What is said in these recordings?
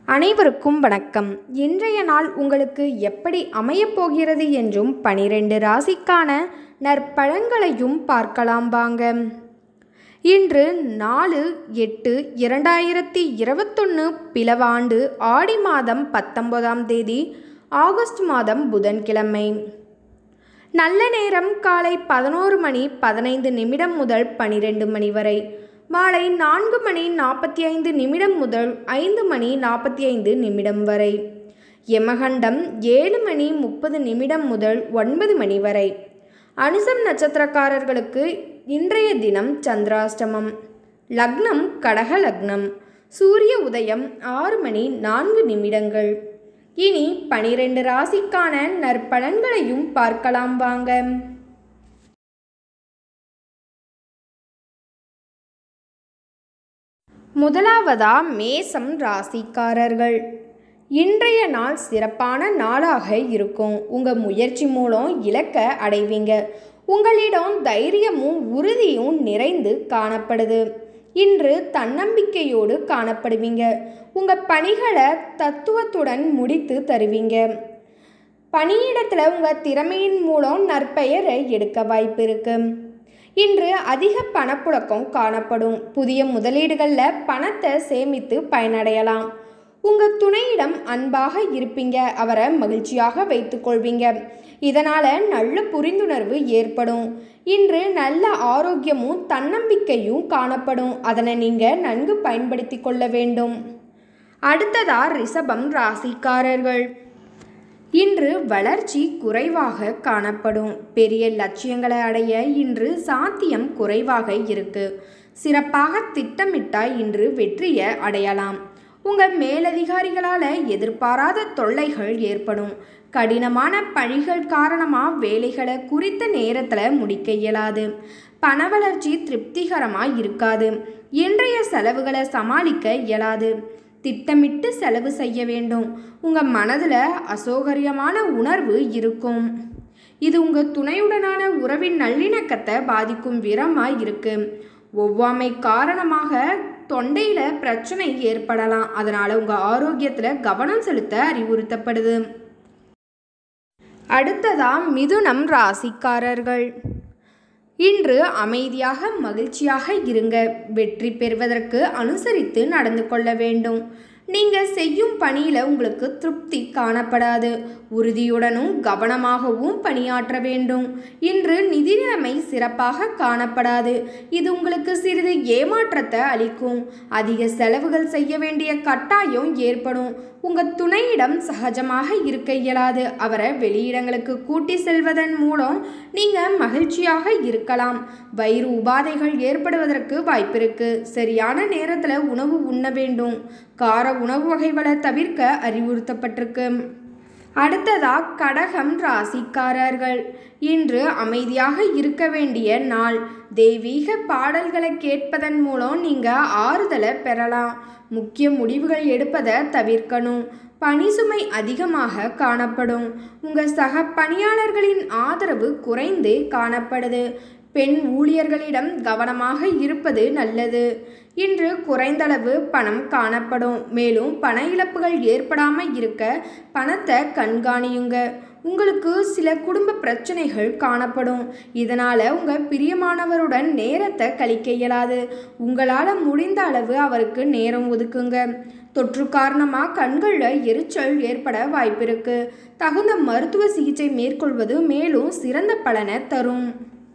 அனைவருக்கும் வணக்கம் இன்றைய நாள் உங்களுக்கு எப்படி அமையப் போகிறது என்றும் பனிரெண்டு ராசிக்கான நற்பலன்களையும் பார்க்கலாம் வாங்க இன்று நாலு எட்டு இரண்டாயிரத்தி இருபத்தொன்று பிளவாண்டு ஆடி மாதம் பத்தொன்பதாம் தேதி ஆகஸ்ட் மாதம் புதன்கிழமை நல்ல நேரம் காலை பதினோரு மணி பதினைந்து நிமிடம் முதல் பனிரெண்டு மணி வரை மாலை நான்கு மணி நாற்பத்தி ஐந்து நிமிடம் முதல் ஐந்து மணி நாற்பத்தி ஐந்து நிமிடம் வரை யமகண்டம் ஏழு மணி முப்பது நிமிடம் முதல் ஒன்பது மணி வரை அனுசம் நட்சத்திரக்காரர்களுக்கு இன்றைய தினம் சந்திராஷ்டமம் லக்னம் கடக லக்னம் சூரிய உதயம் ஆறு மணி நான்கு நிமிடங்கள் இனி பனிரெண்டு ராசிக்கான நற்பலன்களையும் பார்க்கலாம் வாங்க முதலாவதா மேசம் ராசிக்காரர்கள் இன்றைய நாள் சிறப்பான நாளாக இருக்கும் உங்கள் முயற்சி மூலம் இலக்க அடைவீங்க உங்களிடம் தைரியமும் உறுதியும் நிறைந்து காணப்படுது இன்று தன்னம்பிக்கையோடு காணப்படுவீங்க உங்கள் பணிகளை தத்துவத்துடன் முடித்து தருவீங்க பணியிடத்தில் உங்கள் திறமையின் மூலம் நற்பெயரை எடுக்க வாய்ப்பு இருக்குது இன்று அதிக பணப்புழக்கம் காணப்படும் புதிய முதலீடுகளில் பணத்தை சேமித்து பயனடையலாம் உங்கள் துணையிடம் அன்பாக இருப்பீங்க அவரை மகிழ்ச்சியாக வைத்துக்கொள்வீங்க இதனால் நல்ல புரிந்துணர்வு ஏற்படும் இன்று நல்ல ஆரோக்கியமும் தன்னம்பிக்கையும் காணப்படும் அதனை நீங்கள் நன்கு பயன்படுத்தி கொள்ள வேண்டும் அடுத்ததா ரிஷபம் ராசிக்காரர்கள் இன்று வளர்ச்சி குறைவாக காணப்படும் பெரிய லட்சியங்களை அடைய இன்று சாத்தியம் குறைவாக இருக்கு சிறப்பாக திட்டமிட்டால் இன்று வெற்றியை அடையலாம் உங்கள் மேலதிகாரிகளால் எதிர்பாராத தொல்லைகள் ஏற்படும் கடினமான பணிகள் காரணமாக வேலைகளை குறித்த நேரத்தில் முடிக்க இயலாது பண வளர்ச்சி திருப்திகரமாக இருக்காது இன்றைய செலவுகளை சமாளிக்க இயலாது திட்டமிட்டு செலவு செய்ய வேண்டும் உங்கள் மனதில் அசௌகரியமான உணர்வு இருக்கும் இது உங்கள் துணையுடனான உறவின் நல்லிணக்கத்தை பாதிக்கும் விரமாக இருக்கு ஒவ்வாமை காரணமாக தொண்டையில் பிரச்சனை ஏற்படலாம் அதனால் உங்கள் ஆரோக்கியத்தில் கவனம் செலுத்த அறிவுறுத்தப்படுது அடுத்ததா மிதுனம் ராசிக்காரர்கள் இன்று அமைதியாக மகிழ்ச்சியாக இருங்க வெற்றி பெறுவதற்கு அனுசரித்து நடந்து கொள்ள வேண்டும் நீங்கள் செய்யும் பணியில் உங்களுக்கு திருப்தி காணப்படாது உறுதியுடனும் கவனமாகவும் பணியாற்ற வேண்டும் இன்று நிதி நிலைமை சிறப்பாக காணப்படாது இது உங்களுக்கு சிறிது ஏமாற்றத்தை அளிக்கும் அதிக செலவுகள் செய்ய வேண்டிய கட்டாயம் ஏற்படும் உங்கள் துணையிடம் சகஜமாக இருக்க இயலாது அவரை வெளியிடங்களுக்கு கூட்டி செல்வதன் மூலம் நீங்கள் மகிழ்ச்சியாக இருக்கலாம் வயிறு உபாதைகள் ஏற்படுவதற்கு வாய்ப்பிருக்கு சரியான நேரத்தில் உணவு உண்ண வேண்டும் கார உணவு வகைகளை தவிர்க்க அறிவுறுத்தப்பட்டிருக்கு அடுத்ததா கடகம் ராசிக்காரர்கள் இன்று அமைதியாக இருக்க வேண்டிய நாள் தெய்வீக பாடல்களை கேட்பதன் மூலம் நீங்கள் ஆறுதலை பெறலாம் முக்கிய முடிவுகள் எடுப்பதை தவிர்க்கணும் பணி சுமை அதிகமாக காணப்படும் உங்கள் சக பணியாளர்களின் ஆதரவு குறைந்தே காணப்படுது பெண் ஊழியர்களிடம் கவனமாக இருப்பது நல்லது இன்று குறைந்தளவு பணம் காணப்படும் மேலும் பண இழப்புகள் ஏற்படாமல் இருக்க பணத்தை கண்காணியுங்க உங்களுக்கு சில குடும்ப பிரச்சனைகள் காணப்படும் இதனால் உங்கள் பிரியமானவருடன் நேரத்தை கழிக்க இயலாது உங்களால் முடிந்த அளவு அவருக்கு நேரம் ஒதுக்குங்க தொற்று காரணமாக கண்களில் எரிச்சல் ஏற்பட வாய்ப்பிருக்கு தகுந்த மருத்துவ சிகிச்சை மேற்கொள்வது மேலும் சிறந்த பலனை தரும்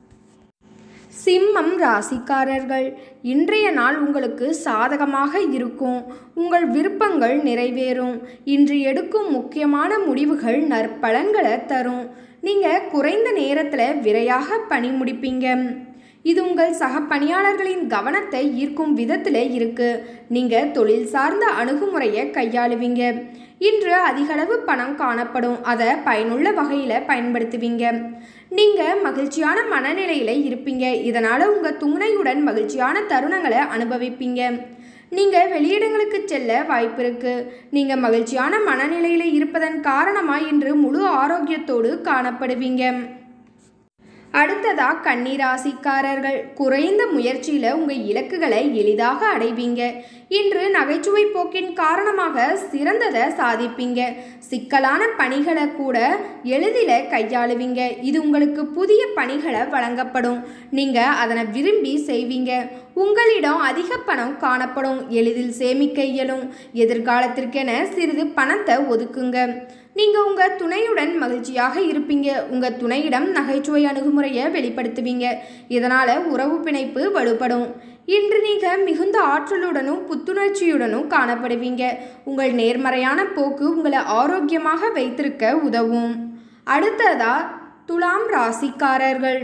சிம்மம் ராசிக்காரர்கள் இன்றைய நாள் உங்களுக்கு சாதகமாக இருக்கும் உங்கள் விருப்பங்கள் நிறைவேறும் இன்று எடுக்கும் முக்கியமான முடிவுகள் நற்பலன்களை தரும் நீங்கள் குறைந்த நேரத்தில் விரையாக பணி முடிப்பீங்க இது உங்கள் சக பணியாளர்களின் கவனத்தை ஈர்க்கும் விதத்தில் இருக்கு நீங்கள் தொழில் சார்ந்த அணுகுமுறையை கையாளுவீங்க இன்று அதிகளவு பணம் காணப்படும் அதை பயனுள்ள வகையில் பயன்படுத்துவீங்க நீங்கள் மகிழ்ச்சியான மனநிலையில் இருப்பீங்க இதனால் உங்கள் துணையுடன் மகிழ்ச்சியான தருணங்களை அனுபவிப்பீங்க நீங்கள் வெளியிடங்களுக்கு செல்ல வாய்ப்பு இருக்கு நீங்கள் மகிழ்ச்சியான மனநிலையில் இருப்பதன் காரணமாக இன்று முழு ஆரோக்கியத்தோடு காணப்படுவீங்க அடுத்ததா கன்னிராசிக்காரர்கள் குறைந்த முயற்சியில் உங்கள் இலக்குகளை எளிதாக அடைவீங்க இன்று நகைச்சுவை போக்கின் காரணமாக சிறந்ததை சாதிப்பீங்க சிக்கலான பணிகளை கூட எளிதில் கையாளுவீங்க இது உங்களுக்கு புதிய பணிகளை வழங்கப்படும் நீங்கள் அதனை விரும்பி செய்வீங்க உங்களிடம் அதிக பணம் காணப்படும் எளிதில் சேமிக்க இயலும் எதிர்காலத்திற்கென சிறிது பணத்தை ஒதுக்குங்க நீங்கள் உங்கள் துணையுடன் மகிழ்ச்சியாக இருப்பீங்க உங்கள் துணையிடம் நகைச்சுவை அணுகுமுறையை வெளிப்படுத்துவீங்க இதனால் உறவு பிணைப்பு வலுப்படும் இன்று நீங்கள் மிகுந்த ஆற்றலுடனும் புத்துணர்ச்சியுடனும் காணப்படுவீங்க உங்கள் நேர்மறையான போக்கு உங்களை ஆரோக்கியமாக வைத்திருக்க உதவும் அடுத்ததா துலாம் ராசிக்காரர்கள்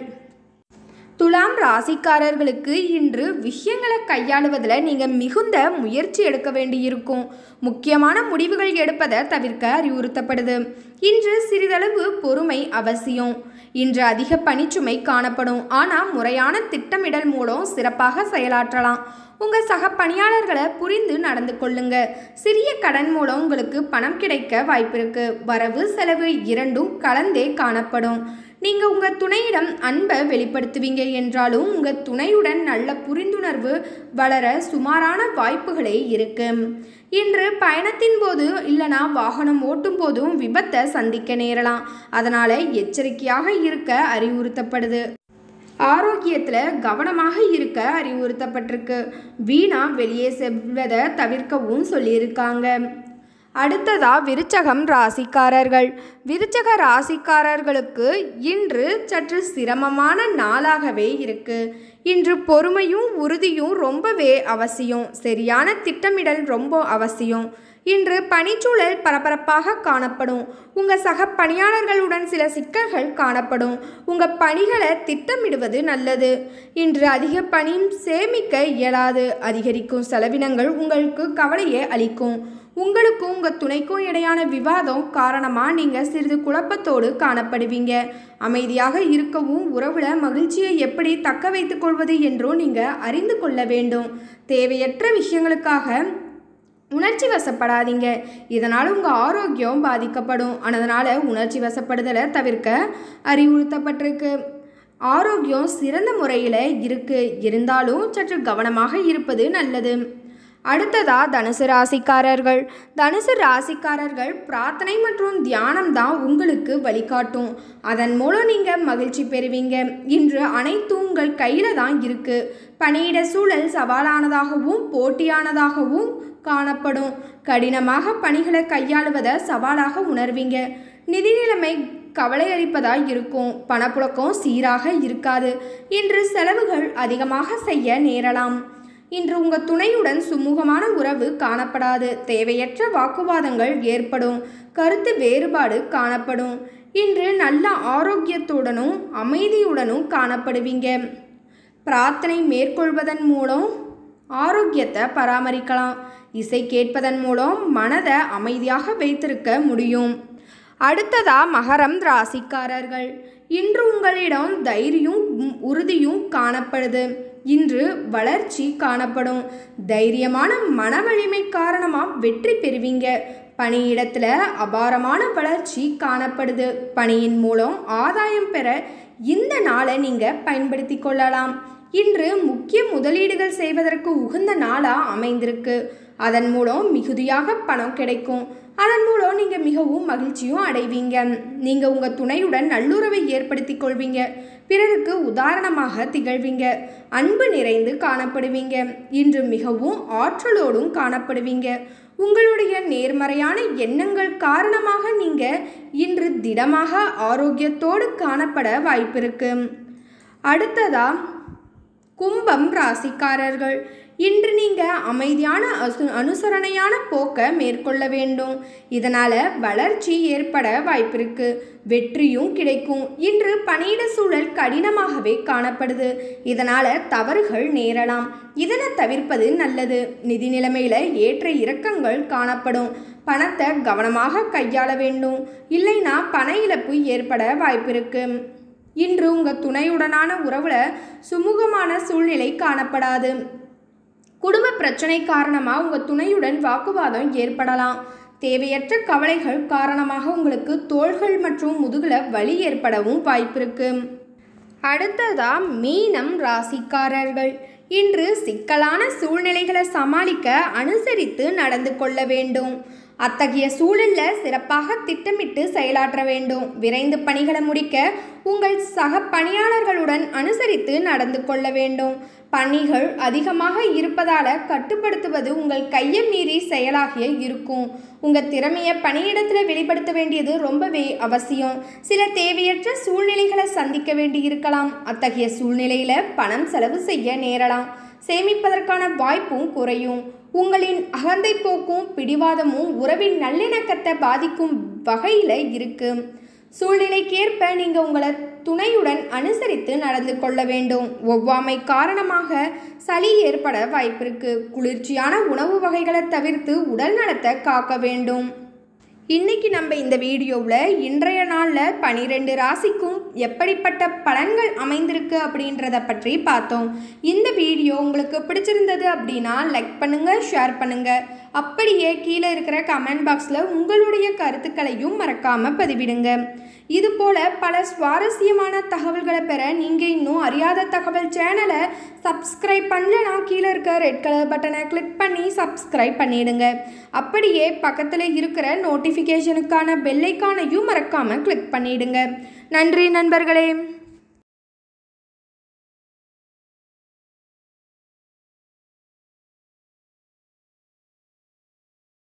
துலாம் ராசிக்காரர்களுக்கு இன்று விஷயங்களை கையாளுவதில் நீங்கள் மிகுந்த முயற்சி எடுக்க வேண்டியிருக்கும் முக்கியமான முடிவுகள் எடுப்பதை தவிர்க்க அறிவுறுத்தப்படுது இன்று சிறிதளவு பொறுமை அவசியம் இன்று அதிக பணிச்சுமை காணப்படும் ஆனால் முறையான திட்டமிடல் மூலம் சிறப்பாக செயலாற்றலாம் உங்கள் சக பணியாளர்களை புரிந்து நடந்து கொள்ளுங்க சிறிய கடன் மூலம் உங்களுக்கு பணம் கிடைக்க வாய்ப்பிருக்கு வரவு செலவு இரண்டும் கலந்தே காணப்படும் நீங்கள் உங்கள் துணையிடம் அன்பை வெளிப்படுத்துவீங்க என்றாலும் உங்கள் துணையுடன் நல்ல புரிந்துணர்வு வளர சுமாரான வாய்ப்புகளே இருக்கு இன்று பயணத்தின் போது இல்லைனா வாகனம் ஓட்டும் போதும் விபத்தை சந்திக்க நேரலாம் அதனால் எச்சரிக்கையாக இருக்க அறிவுறுத்தப்படுது ஆரோக்கியத்தில் கவனமாக இருக்க அறிவுறுத்தப்பட்டிருக்கு வீணா வெளியே செல்வதை தவிர்க்கவும் சொல்லியிருக்காங்க அடுத்ததா விருச்சகம் ராசிக்காரர்கள் விருச்சக ராசிக்காரர்களுக்கு இன்று சற்று சிரமமான நாளாகவே இருக்கு இன்று பொறுமையும் உறுதியும் ரொம்பவே அவசியம் சரியான திட்டமிடல் ரொம்ப அவசியம் இன்று பணிச்சூழல் பரபரப்பாக காணப்படும் உங்கள் சக பணியாளர்களுடன் சில சிக்கல்கள் காணப்படும் உங்கள் பணிகளை திட்டமிடுவது நல்லது இன்று அதிக பணியும் சேமிக்க இயலாது அதிகரிக்கும் செலவினங்கள் உங்களுக்கு கவலையை அளிக்கும் உங்களுக்கும் உங்கள் துணைக்கும் இடையான விவாதம் காரணமாக நீங்கள் சிறிது குழப்பத்தோடு காணப்படுவீங்க அமைதியாக இருக்கவும் உறவுல மகிழ்ச்சியை எப்படி தக்க வைத்துக் கொள்வது என்றும் நீங்கள் அறிந்து கொள்ள வேண்டும் தேவையற்ற விஷயங்களுக்காக உணர்ச்சி வசப்படாதீங்க இதனால் உங்கள் ஆரோக்கியம் பாதிக்கப்படும் அதனால் உணர்ச்சி வசப்படுதலை தவிர்க்க அறிவுறுத்தப்பட்டிருக்கு ஆரோக்கியம் சிறந்த முறையில் இருக்கு இருந்தாலும் சற்று கவனமாக இருப்பது நல்லது அடுத்ததா தனுசு ராசிக்காரர்கள் தனுசு ராசிக்காரர்கள் பிரார்த்தனை மற்றும் தியானம் தான் உங்களுக்கு வழிகாட்டும் அதன் மூலம் நீங்கள் மகிழ்ச்சி பெறுவீங்க இன்று அனைத்தும் உங்கள் கையில் தான் இருக்கு பணியிட சூழல் சவாலானதாகவும் போட்டியானதாகவும் காணப்படும் கடினமாக பணிகளை கையாளுவதை சவாலாக உணர்வீங்க நிதி நிலைமை கவலை அளிப்பதாய் இருக்கும் பணப்புழக்கம் சீராக இருக்காது இன்று செலவுகள் அதிகமாக செய்ய நேரலாம் இன்று உங்கள் துணையுடன் சுமூகமான உறவு காணப்படாது தேவையற்ற வாக்குவாதங்கள் ஏற்படும் கருத்து வேறுபாடு காணப்படும் இன்று நல்ல ஆரோக்கியத்துடனும் அமைதியுடனும் காணப்படுவீங்க பிரார்த்தனை மேற்கொள்வதன் மூலம் ஆரோக்கியத்தை பராமரிக்கலாம் இசை கேட்பதன் மூலம் மனதை அமைதியாக வைத்திருக்க முடியும் அடுத்ததா மகரம் ராசிக்காரர்கள் இன்று உங்களிடம் தைரியம் உறுதியும் காணப்படுது இன்று வளர்ச்சி காணப்படும் தைரியமான மன வலிமை காரணமாக வெற்றி பெறுவீங்க பணியிடத்தில் அபாரமான வளர்ச்சி காணப்படுது பணியின் மூலம் ஆதாயம் பெற இந்த நாளை நீங்கள் பயன்படுத்தி கொள்ளலாம் இன்று முக்கிய முதலீடுகள் செய்வதற்கு உகந்த நாளாக அமைந்திருக்கு அதன் மூலம் மிகுதியாக பணம் கிடைக்கும் அதன் மூலம் நீங்கள் மிகவும் மகிழ்ச்சியும் அடைவீங்க நீங்கள் உங்கள் துணையுடன் நல்லுறவை ஏற்படுத்தி கொள்வீங்க பிறருக்கு உதாரணமாக திகழ்வீங்க அன்பு நிறைந்து காணப்படுவீங்க இன்று மிகவும் ஆற்றலோடும் காணப்படுவீங்க உங்களுடைய நேர்மறையான எண்ணங்கள் காரணமாக நீங்கள் இன்று திடமாக ஆரோக்கியத்தோடு காணப்பட வாய்ப்பிருக்கு அடுத்ததா கும்பம் ராசிக்காரர்கள் இன்று நீங்கள் அமைதியான அசு அனுசரணையான போக்கை மேற்கொள்ள வேண்டும் இதனால் வளர்ச்சி ஏற்பட வாய்ப்பிருக்கு வெற்றியும் கிடைக்கும் இன்று பணியிட சூழல் கடினமாகவே காணப்படுது இதனால் தவறுகள் நேரலாம் இதனை தவிர்ப்பது நல்லது நிதி நிலைமையில் ஏற்ற இறக்கங்கள் காணப்படும் பணத்தை கவனமாக கையாள வேண்டும் இல்லைனா பண இழப்பு ஏற்பட வாய்ப்பிருக்கு இன்று உங்கள் துணையுடனான உறவில் சுமூகமான சூழ்நிலை காணப்படாது குடும்ப பிரச்சனை காரணமாக உங்கள் துணையுடன் வாக்குவாதம் ஏற்படலாம் தேவையற்ற கவலைகள் காரணமாக உங்களுக்கு தோள்கள் மற்றும் முதுகில் வலி ஏற்படவும் வாய்ப்பிருக்கு அடுத்ததா மீனம் ராசிக்காரர்கள் இன்று சிக்கலான சூழ்நிலைகளை சமாளிக்க அனுசரித்து நடந்து கொள்ள வேண்டும் அத்தகைய சூழல்ல சிறப்பாக திட்டமிட்டு செயலாற்ற வேண்டும் விரைந்து பணிகளை முடிக்க உங்கள் சக பணியாளர்களுடன் அனுசரித்து நடந்து கொள்ள வேண்டும் பணிகள் அதிகமாக இருப்பதால கட்டுப்படுத்துவது உங்கள் கையை மீறி செயலாகிய இருக்கும் உங்கள் திறமையை பணியிடத்தில் வெளிப்படுத்த வேண்டியது ரொம்பவே அவசியம் சில தேவையற்ற சூழ்நிலைகளை சந்திக்க வேண்டி இருக்கலாம் அத்தகைய சூழ்நிலையில் பணம் செலவு செய்ய நேரலாம் சேமிப்பதற்கான வாய்ப்பும் குறையும் உங்களின் அகந்தை போக்கும் பிடிவாதமும் உறவின் நல்லிணக்கத்தை பாதிக்கும் வகையில் இருக்கு சூழ்நிலைக்கேற்ப நீங்கள் உங்களை துணையுடன் அனுசரித்து நடந்து கொள்ள வேண்டும் ஒவ்வாமை காரணமாக சளி ஏற்பட வாய்ப்பிருக்கு குளிர்ச்சியான உணவு வகைகளை தவிர்த்து உடல் நலத்தை காக்க வேண்டும் இன்னைக்கு நம்ம இந்த வீடியோவில் இன்றைய நாளில் பனிரெண்டு ராசிக்கும் எப்படிப்பட்ட பலன்கள் அமைந்திருக்கு அப்படின்றத பற்றி பார்த்தோம் இந்த வீடியோ உங்களுக்கு பிடிச்சிருந்தது அப்படின்னா லைக் பண்ணுங்கள் ஷேர் பண்ணுங்கள் அப்படியே கீழே இருக்கிற கமெண்ட் பாக்ஸில் உங்களுடைய கருத்துக்களையும் மறக்காமல் பதிவிடுங்க இது போல பல சுவாரஸ்யமான தகவல்களை பெற நீங்கள் இன்னும் அறியாத தகவல் சேனலை சப்ஸ்கிரைப் பண்ணலனா கீழே இருக்க ரெட் கலர் பட்டனை கிளிக் பண்ணி சப்ஸ்கிரைப் பண்ணிடுங்க அப்படியே பக்கத்தில் இருக்கிற நோட்டிஃபிகேஷனுக்கான பெல்லைக்கானையும் மறக்காமல் கிளிக் பண்ணிடுங்க நன்றி நண்பர்களே